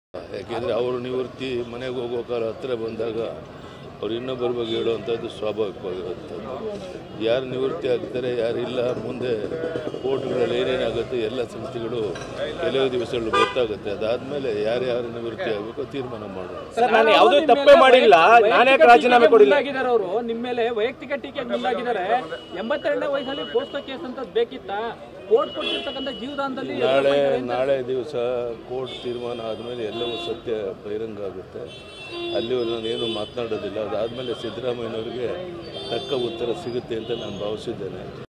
ಯಾಕೆಂದರೆ ಅವರು ನಿವೃತ್ತಿ ಮನೆಗೆ ಹೋಗೋ ಕಾಲ ಹತ್ತಿರ ಬಂದಾಗ ಅವ್ರು ಇನ್ನೊಬ್ಬರ ಬಗ್ಗೆ ಹೇಳುವಂಥದ್ದು ಸ್ವಾಭಾವಿಕವಾಗಿರುವಂಥದ್ದು ಯಾರು ನಿವೃತ್ತಿ ಆಗ್ತಾರೆ ಯಾರಿಲ್ಲ ಮುಂದೆ ಕೋರ್ಟ್ಗಳಲ್ಲಿ ಏನೇನಾಗುತ್ತೆ ಎಲ್ಲ ಸಂಸ್ಥೆಗಳು ಕೆಲವು ದಿವಸಗಳು ಗೊತ್ತಾಗುತ್ತೆ ಅದಾದಮೇಲೆ ಯಾರ್ಯಾರು ನಿವೃತ್ತಿ ಆಗಬೇಕು ತೀರ್ಮಾನ ಮಾಡೋಣ ಸರ್ ನಾನು ಯಾವುದೇ ತಪ್ಪೇ ಮಾಡಿಲ್ಲ ನಾನೇ ರಾಜೀನಾಮೆ ಕೊಡಿಲ್ಲ ಮುಂದಾಗಿದ್ದಾರೆ ಅವರು ನಿಮ್ಮ ಮೇಲೆ ವೈಯಕ್ತಿಕ ಟೀಕೆಗೆ ಮುಂದಾಗಿದ್ದಾರೆ ಎಂಬತ್ತೆರಡನೇ ವಯಸ್ಸಲ್ಲಿ ಪೋಸ್ಟೋ ಕೇಸ್ ಅಂತ ಬೇಕಿತ್ತ ಕೋರ್ಟ್ ಕೊಟ್ಟಿರ್ತಕ್ಕಂಥ ಜೀವದಾನದಲ್ಲಿ ನಾಳೆ ನಾಳೆ ದಿವಸ ಕೋರ್ಟ್ ತೀರ್ಮಾನ ಆದಮೇಲೆ ಎಲ್ಲವೂ ಸತ್ಯ ಬಹಿರಂಗ ಆಗುತ್ತೆ ಅಲ್ಲಿವರೆಗೂ ನಾನೇನು ಮಾತನಾಡೋದಿಲ್ಲ ಅದಾದಮೇಲೆ ಸಿದ್ದರಾಮಯ್ಯನವರಿಗೆ ತಕ್ಕ ಉತ್ತರ ಸಿಗುತ್ತೆ ಅಂತ ನಾನು ಭಾವಿಸಿದ್ದೇನೆ